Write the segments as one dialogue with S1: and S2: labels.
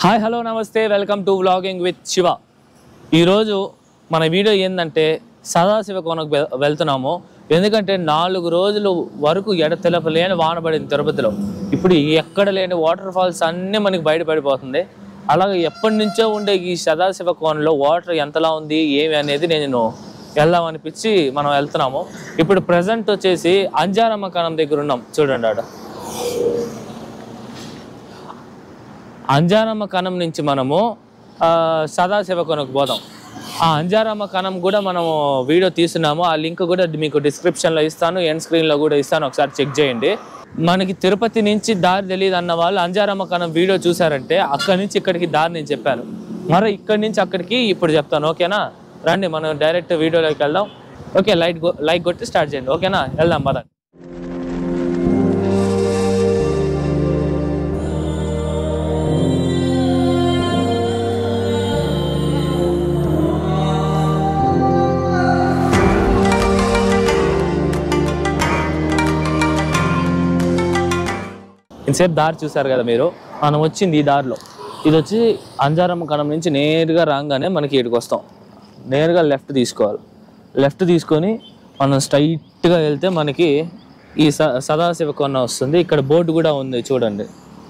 S1: Hi hello నమస్తే welcome to vlogging with Shiva ఈరోజు మన వీడియో ఏంటంటే సదాశివ కోనకు వె- వెళ్తున్నాము ఎందుకంటే నాలుగు రోజులు వరకు ఎడతెలప లేని వాన పడింది తిరుపతిలో ఇప్పుడు ఎక్కడ లేని వాటర్ ఫాల్స్ అన్నీ మనకి బయటపడిపోతుంది అలాగే ఎప్పటి నుంచో ఉండే ఈ సదాశివ కోనలో వాటర్ ఎంతలా ఉంది ఏమి అనేది నేను వెళ్దామనిపించి మనం వెళ్తున్నాము ఇప్పుడు ప్రజెంట్ వచ్చేసి అంజారమ్మ కణం దగ్గర ఉన్నాం చూడండి ఆడ అంజారమ్మ కణం నుంచి మనము ఆ, సదాశివ కొనకు పోదాం ఆ అంజారమ్మ కణం కూడా మనము వీడియో తీస్తున్నాము ఆ లింక్ కూడా మీకు డిస్క్రిప్షన్లో ఇస్తాను ఎండ్ స్క్రీన్లో కూడా ఇస్తాను ఒకసారి చెక్ చేయండి మనకి తిరుపతి నుంచి దారి తెలియదు అన్న వాళ్ళు అంజారమ్మ కణం వీడియో చూసారంటే అక్కడి నుంచి ఇక్కడికి దారి నేను చెప్పాను మరి ఇక్కడి నుంచి అక్కడికి ఇప్పుడు చెప్తాను ఓకేనా రండి మనం డైరెక్ట్ వీడియోలోకి వెళ్దాం ఓకే లైట్ లైక్ కొట్టి స్టార్ట్ చేయండి ఓకేనా వెళ్దాం పదండి ఇంతసేపు దారి చూసారు కదా మీరు మనం వచ్చింది ఈ దారిలో ఇది వచ్చి అంజారమ్మ కణం నుంచి నేరుగా రాగానే మనకి ఇక్కడికి వస్తాం నేరుగా లెఫ్ట్ తీసుకోవాలి లెఫ్ట్ తీసుకొని మనం స్ట్రైట్గా వెళ్తే మనకి ఈ స సదాశివ కొన్న వస్తుంది ఇక్కడ బోర్డు కూడా ఉంది చూడండి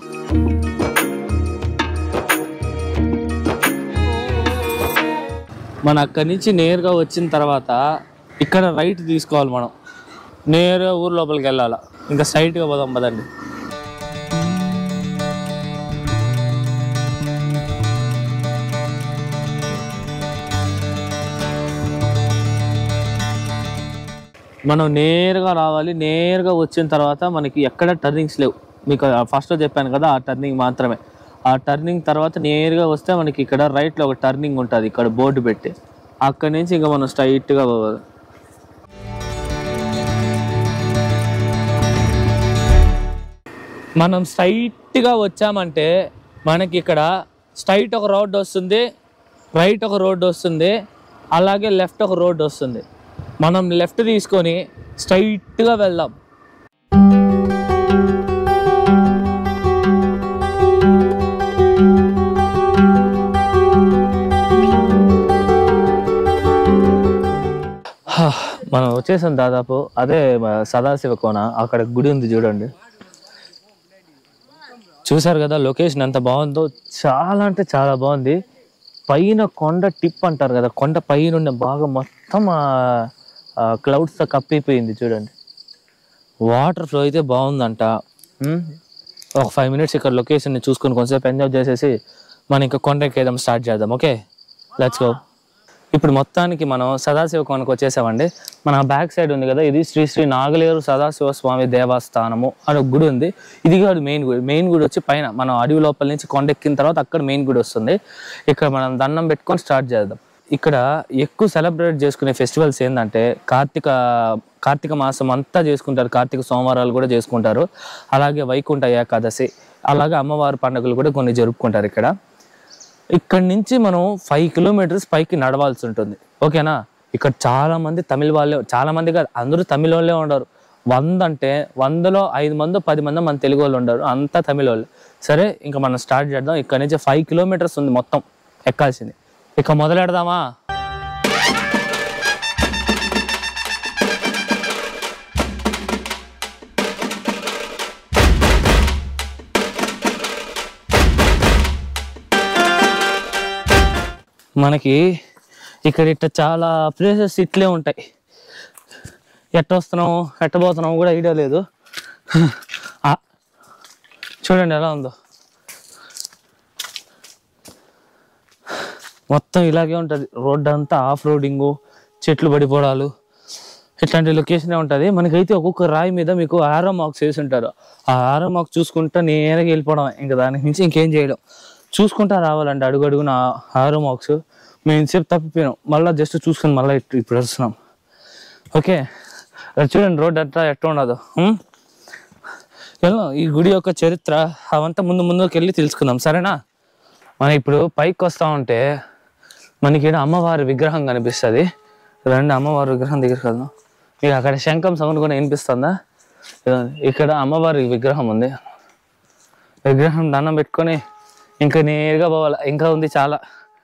S1: మన అక్కడి నుంచి నేరుగా వచ్చిన తర్వాత ఇక్కడ రైట్ తీసుకోవాలి మనం నేరుగా ఊరు లోపలికి వెళ్ళాలి ఇంకా స్ట్రైట్గా పోదాం పదండి మనం నేరుగా రావాలి నేరుగా వచ్చిన తర్వాత మనకి ఎక్కడ టర్నింగ్స్ లేవు మీకు ఫస్ట్ చెప్పాను కదా ఆ టర్నింగ్ మాత్రమే ఆ టర్నింగ్ తర్వాత నేరుగా వస్తే మనకి ఇక్కడ రైట్లో ఒక టర్నింగ్ ఉంటుంది ఇక్కడ బోర్డు పెట్టి అక్కడి నుంచి ఇంకా మనం స్ట్రైట్గా పోవాలి మనం స్ట్రైట్గా వచ్చామంటే మనకి ఇక్కడ స్ట్రైట్ ఒక రోడ్ వస్తుంది రైట్ ఒక రోడ్ వస్తుంది అలాగే లెఫ్ట్ ఒక రోడ్ వస్తుంది మనం లెఫ్ట్ తీసుకొని స్ట్రైట్గా వెళ్దాం హా, మనం వచ్చేసాం దాదాపు అదే మన సదాశివ కోన అక్కడ గుడి ఉంది చూడండి చూసారు కదా లొకేషన్ ఎంత బాగుందో చాలా అంటే చాలా బాగుంది పైన కొండ టిప్ అంటారు కదా కొండ పైన ఉన్న బాగా మొత్తం క్లౌడ్స్తో కప్పిపోయింది చూడండి వాటర్ ఫ్లో అయితే బాగుందంట ఉమ్, ఒక ఫైవ్ మినిట్స్ ఇక్కడ లొకేషన్ని చూసుకొని కొంచెంసేపు ఎంజాయ్ చేసేసి మనం ఇంకా కొండ ఎక్కేద్దాం స్టార్ట్ చేద్దాం ఓకే లెట్స్ గో ఇప్పుడు మొత్తానికి మనం సదాశివ కోనకు వచ్చేసామండి మన బ్యాక్ సైడ్ ఉంది కదా ఇది శ్రీ శ్రీ నాగలేరు సదాశివ స్వామి దేవస్థానము అని ఒక గుడి ఉంది ఇది కాదు మెయిన్ గుడి మెయిన్ గుడి వచ్చి పైన మనం అడవి లోపల నుంచి కొండ ఎక్కిన తర్వాత అక్కడ మెయిన్ గుడి వస్తుంది ఇక్కడ మనం దండం పెట్టుకొని స్టార్ట్ చేద్దాం ఇక్కడ ఎక్కువ సెలబ్రేట్ చేసుకునే ఫెస్టివల్స్ ఏంటంటే కార్తీక కార్తీక మాసం అంతా చేసుకుంటారు కార్తీక సోమవారాలు కూడా చేసుకుంటారు అలాగే వైకుంఠ ఏకాదశి అలాగే అమ్మవారి పండుగలు కూడా కొన్ని జరుపుకుంటారు ఇక్కడ ఇక్కడ నుంచి మనం ఫైవ్ కిలోమీటర్స్ పైకి నడవాల్సి ఉంటుంది ఓకేనా ఇక్కడ చాలా మంది తమిళ వాళ్ళే చాలా మంది కాదు అందరూ తమిళ వాళ్ళే ఉండరు వంద అంటే వందలో ఐదు మంది పది మంది మన తెలుగు వాళ్ళు ఉండరు అంతా తమిళ వాళ్ళు సరే ఇంకా మనం స్టార్ట్ చేద్దాం ఇక్కడ నుంచి ఫైవ్ కిలోమీటర్స్ ఉంది మొత్తం ఎక్కాల్సింది ఇక మొదలెడదామా మనకి ఇక్కడ ఇట్ట చాలా ప్లేసెస్ ఇట్లే ఉంటాయి ఎట్ట వస్తున్నాము ఎట్ట పోతున్నాము కూడా ఐడియా లేదు ఆ, చూడండి ఎలా ఉందో మొత్తం ఇలాగే ఉంటుంది రోడ్ అంతా ఆఫ్ రోడింగు చెట్లు పడిపోవడాలు ఇట్లాంటి లొకేషనే ఉంటుంది మనకైతే ఒక్కొక్క రాయి మీద మీకు ఆరో మార్క్స్ వేసి ఉంటారు ఆ ఆరో మార్క్స్ చూసుకుంటా నేరుగా వెళ్ళిపోవడం ఇంకా దానికి మించి ఇంకేం చేయడం చూసుకుంటా రావాలండి అడుగు అడుగున ఆరో మార్క్స్ మేము ఇంతసేపు తప్పిపోయాం మళ్ళీ జస్ట్ చూసుకొని మళ్ళీ ఇప్పుడు వస్తున్నాం ఓకే అది చూడండి రోడ్ అట్లా ఎట్లా ఉండదు ఉం? వెళ్దాం ఈ గుడి యొక్క చరిత్ర అవంతా ముందు ముందుకు వెళ్ళి తెలుసుకుందాం సరేనా మనం ఇప్పుడు పైకి వస్తా ఉంటే మనకి ఈడ అమ్మవారి విగ్రహం కనిపిస్తుంది రండి అమ్మవారి విగ్రహం దగ్గరికి వెళ్దాం మీకు అక్కడ శంఖం సౌండ్ కూడా వినిపిస్తుందా ఇదిగోండి, ఇక్కడ అమ్మవారి విగ్రహం ఉంది విగ్రహం దండం పెట్టుకొని ఇంకా నేరుగా పోవాలి ఇంకా ఉంది చాలా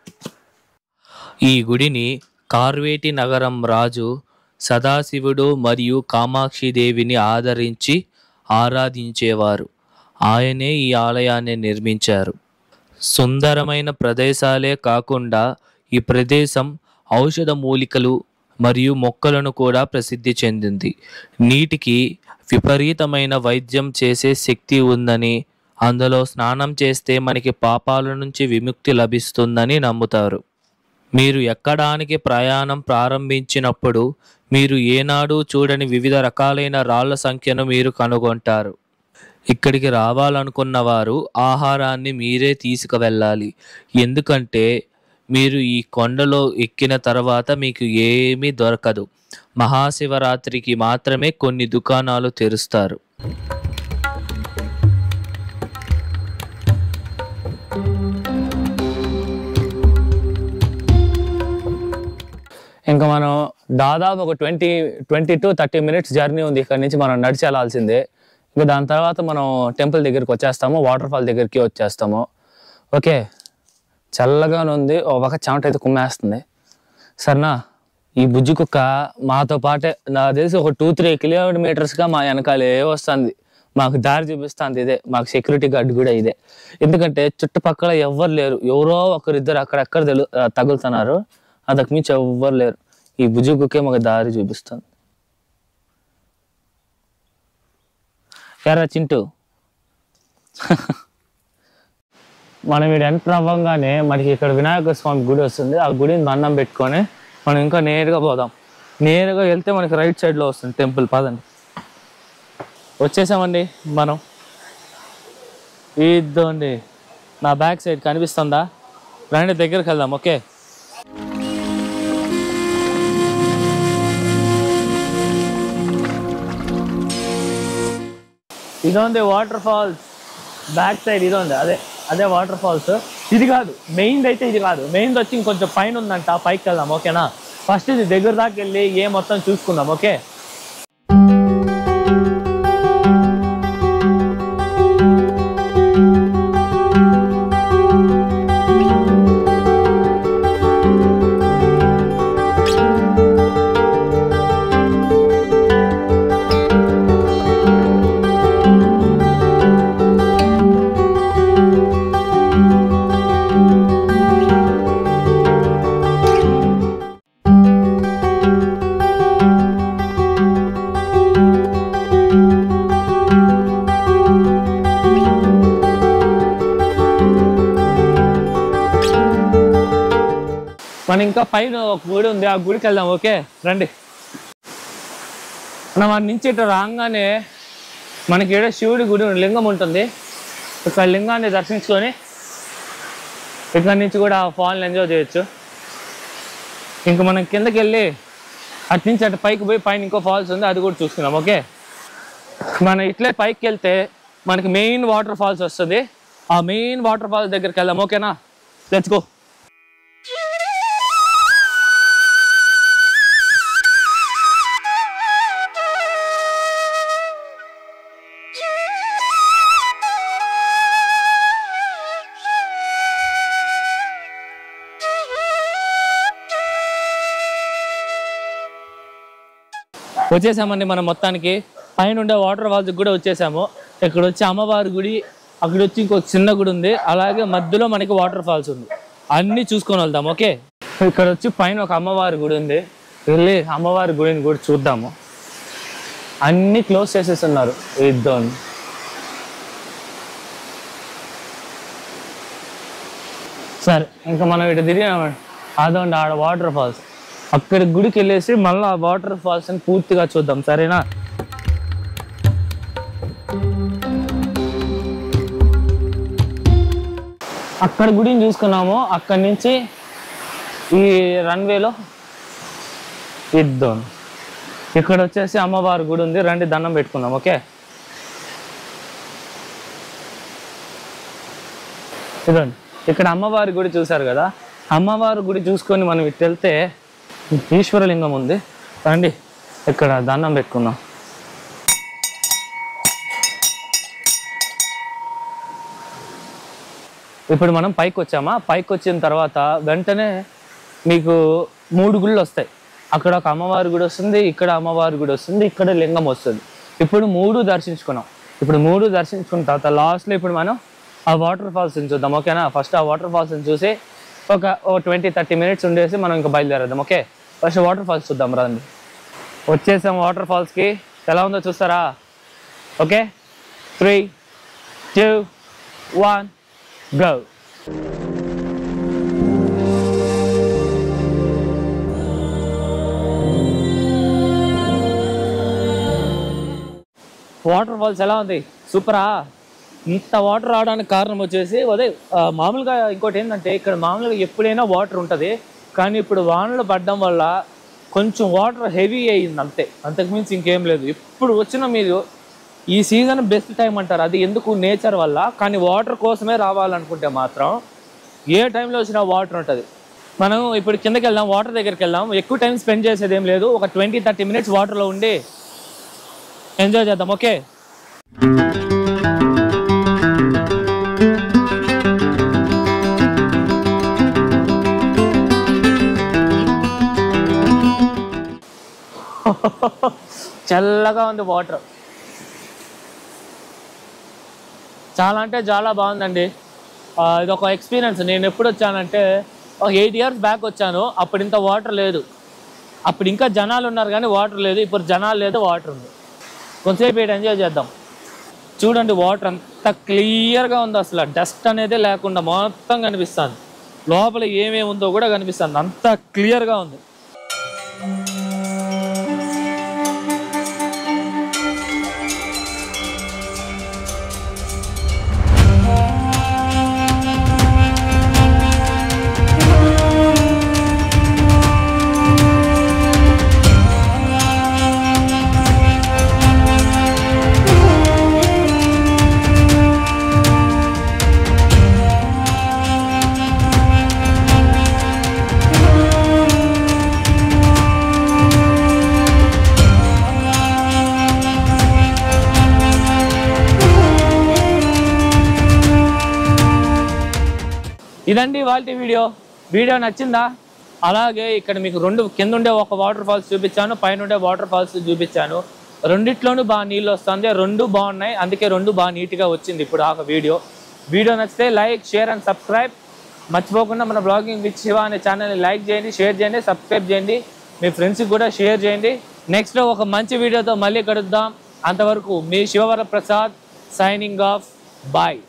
S1: ఈ గుడిని కార్వేటి నగరం రాజు సదాశివుడు మరియు కామాక్షి దేవిని ఆదరించి ఆరాధించేవారు ఆయనే ఈ ఆలయాన్ని నిర్మించారు సుందరమైన ప్రదేశాలే కాకుండా ఈ ప్రదేశం ఔషధ మూలికలు మరియు మొక్కలను కూడా ప్రసిద్ధి చెందింది నీటికి విపరీతమైన వైద్యం చేసే శక్తి ఉందని అందులో స్నానం చేస్తే మనకి పాపాల నుంచి విముక్తి లభిస్తుందని నమ్ముతారు మీరు ఎక్కడానికి ప్రయాణం ప్రారంభించినప్పుడు మీరు ఏనాడు చూడని వివిధ రకాలైన రాళ్ల సంఖ్యను మీరు కనుగొంటారు ఇక్కడికి రావాలనుకున్న వారు ఆహారాన్ని మీరే తీసుకువెళ్ళాలి ఎందుకంటే మీరు ఈ కొండలో ఎక్కిన తర్వాత మీకు ఏమీ దొరకదు మహాశివరాత్రికి మాత్రమే కొన్ని దుకాణాలు తెరుస్తారు ఇంకా మనం దాదాపు ఒక twenty twenty to thirty minutes journey ఉంది ఇక్కడ నుంచి మనం నడిచి వెళ్ళాల్సిందే ఇంకా దాని తర్వాత మనం టెంపుల్ దగ్గరికి వచ్చేస్తాము వాటర్ ఫాల్ దగ్గరికి వచ్చేస్తాము ఓకే చల్లగానే ఉంది ఓ పక్క చెమట అయితే కుమ్మేస్తుంది సరేనా ఈ బుజ్జి కుక్క మాతో పాటే నాకు తెలిసి ఒక టూ త్రీ కిలోమీటర్స్గా మా వెనకాలే వస్తుంది మాకు దారి చూపిస్తుంది ఇదే మాకు సెక్యూరిటీ గార్డ్ కూడా ఇదే ఎందుకంటే చుట్టుపక్కల ఎవ్వరు లేరు ఎవరో ఒకరిద్దరు అక్కడెక్కడ తెలు ఆ, తగులుతున్నారు అంతకు మించి ఎవ్వరు లేరు ఈ బుజ్జి కుక్కే మాకు దారి చూపిస్తుంది ఎరా చింటూ మనం ఇక్కడ ఎంటర్ అవ్వగానే మనకి ఇక్కడ వినాయక స్వామి గుడి వస్తుంది ఆ గుడిని దండం పెట్టుకొని మనం ఇంకా నేరుగా పోదాం నేరుగా వెళ్తే మనకి రైట్ సైడ్లో వస్తుంది టెంపుల్ పదండి వచ్చేసామండి మనం ఇద్దండి నా బ్యాక్ సైడ్ కనిపిస్తుందా రండి దగ్గరికి వెళ్దాం ఓకే ఇదొంది వాటర్ ఫాల్స్ బ్యాక్ సైడ్ ఇదొంది అదే అదే వాటర్ ఫాల్స్ ఇది కాదు మెయిన్ అయితే ఇది కాదు మెయిన్ వచ్చి ఇంకొంచెం పైన ఉందంట పైకి వెళ్దాం ఓకేనా ఫస్ట్ ఇది దగ్గర దాకా వెళ్ళి ఏ మొత్తం చూసుకుందాం ఓకే మనం ఇంకా పైన ఒక గుడి ఉంది ఆ గుడికి వెళ్దాం ఓకే రండి మనం వాడి నుంచి ఇటు రాగానే మనకి ఈడ శివుడి గుడి లింగం ఉంటుంది ఇక్కడ లింగాన్ని దర్శించుకొని ఇక్కడ నుంచి కూడా ఫాల్ని ఎంజాయ్ చేయొచ్చు ఇంకా మనం కిందకి వెళ్ళి అటు నుంచి అటు పైకి పోయి పైన ఇంకో ఫాల్స్ ఉంది అది కూడా చూసుకుందాం ఓకే మనం ఇట్లే పైకి వెళ్తే మనకి మెయిన్ వాటర్ ఫాల్స్ వస్తుంది ఆ మెయిన్ వాటర్ ఫాల్స్ దగ్గరికి వెళ్దాం ఓకేనా లెట్స్ గో వచ్చేసామండి మనం మొత్తానికి పైన ఉండే వాటర్ ఫాల్స్ కూడా వచ్చేసాము ఇక్కడ వచ్చి అమ్మవారి గుడి అక్కడ వచ్చి ఇంకొక చిన్న గుడి ఉంది అలాగే మధ్యలో మనకి వాటర్ ఫాల్స్ ఉంది అన్నీ చూసుకొని వెళ్దాం ఓకే ఇక్కడ వచ్చి పైన ఒక అమ్మవారి గుడి ఉంది వెళ్ళి అమ్మవారి గుడిని కూడా చూద్దాము అన్నీ క్లోజ్ చేసేస్తున్నారు ఇద్దాం సరే ఇంకా మనం ఇటు తిరిగామండి అదోండి ఆడ వాటర్ ఫాల్స్ అక్కడ గుడికి వెళ్ళేసి మళ్ళీ ఆ వాటర్ ఫాల్స్ ని పూర్తిగా చూద్దాం సరేనా అక్కడ గుడిని చూసుకున్నాము అక్కడి నుంచి ఈ రన్వేలో ఇద్దాం ఇక్కడ వచ్చేసి అమ్మవారి గుడి ఉంది రండి దండం పెట్టుకుందాం ఓకే ఇదండి ఇక్కడ అమ్మవారి గుడి చూశారు కదా అమ్మవారి గుడి చూసుకొని మనం ఇటు వెళ్తే ఈశ్వరలింగం ఉంది రండి ఇక్కడ దండం పెట్టుకుందాం ఇప్పుడు మనం పైకి వచ్చామా పైకి వచ్చిన తర్వాత వెంటనే మీకు మూడు గుళ్ళు వస్తాయి అక్కడ ఒక అమ్మవారి గుడి వస్తుంది ఇక్కడ అమ్మవారి గుడి వస్తుంది ఇక్కడ లింగం వస్తుంది ఇప్పుడు మూడు దర్శించుకున్నాం ఇప్పుడు మూడు దర్శించుకున్న తర్వాత లాస్ట్లో ఇప్పుడు మనం ఆ వాటర్ ఫాల్స్ చూద్దాం ఓకేనా ఫస్ట్ ఆ వాటర్ ఫాల్స్ చూసి ఒక ఓ ట్వంటీ థర్టీ మినిట్స్ ఉండేసి మనం ఇంకా బయలుదేరేద్దాం ఓకే ఫస్ట్ వాటర్ ఫాల్స్ చూద్దాం రండి వచ్చేసాం వాటర్ ఫాల్స్కి ఎలా ఉందో చూస్తారా okay three two one go water falls ఎలా ఉంది సూపరా ఇంత వాటర్ రావడానికి కారణం వచ్చేసి అదే ఆ, మామూలుగా ఇంకోటి ఏంటంటే ఇక్కడ మామూలుగా ఎప్పుడైనా వాటర్ ఉంటుంది కానీ ఇప్పుడు వానలు పడడం వల్ల కొంచెం వాటర్ హెవీ అయ్యింది అంతే అంతకుమించి ఇంకేం లేదు ఎప్పుడు వచ్చినా మీరు ఈ సీజన్ బెస్ట్ టైం అంటారు అది ఎందుకు నేచర్ వల్ల కానీ వాటర్ కోసమే రావాలనుకుంటే మాత్రం ఏ టైంలో వచ్చినా వాటర్ ఉంటుంది మనం ఇప్పుడు కిందకి వెళ్దాం వాటర్ దగ్గరికి వెళ్దాం ఎక్కువ టైం స్పెండ్ చేసేది ఏం లేదు ఒక ట్వంటీ థర్టీ మినిట్స్ వాటర్లో ఉండి ఎంజాయ్ చేద్దాం ఓకే చల్లగా ఉంది వాటర్ చాలా అంటే చాలా బాగుందండి ఆ, ఇది ఒక ఎక్స్పీరియన్స్ నేను ఎప్పుడు వచ్చానంటే ఒక ఎయిట్ ఇయర్స్ బ్యాక్ వచ్చాను అప్పుడు ఇంత వాటర్ లేదు అప్పుడు ఇంకా జనాలు ఉన్నారు కానీ వాటర్ లేదు ఇప్పుడు జనాలు లేదు వాటర్ ఉంది కొంతసేపు ఇక్కడ ఎంజాయ్ చేద్దాం చూడండి వాటర్ అంత క్లియర్గా ఉంది అసలు డస్ట్ అనేది లేకుండా మొత్తం కనిపిస్తుంది లోపల ఏమేమి ఉందో కూడా కనిపిస్తుంది అంత క్లియర్గా ఉంది ఇదండి వాళ్ళ వీడియో వీడియో నచ్చిందా అలాగే ఇక్కడ మీకు రెండు కింద ఉండే ఒక వాటర్ ఫాల్స్ చూపించాను పైన ఉండే వాటర్ ఫాల్స్ చూపించాను రెండిట్లోనూ బాగా నీళ్ళు వస్తుంది రెండు బాగున్నాయి అందుకే రెండు బాగా నీట్గా వచ్చింది ఇప్పుడు ఆ వీడియో వీడియో నచ్చితే లైక్ షేర్ అండ్ సబ్స్క్రైబ్ మర్చిపోకుండా మన బ్లాగింగ్ విత్ శివ అనే ఛానల్ని లైక్ చేయండి షేర్ చేయండి సబ్స్క్రైబ్ చేయండి మీ ఫ్రెండ్స్కి కూడా షేర్ చేయండి నెక్స్ట్ ఒక మంచి వీడియోతో మళ్ళీ కలుద్దాం అంతవరకు మీ Shivavara Prasad signing off bye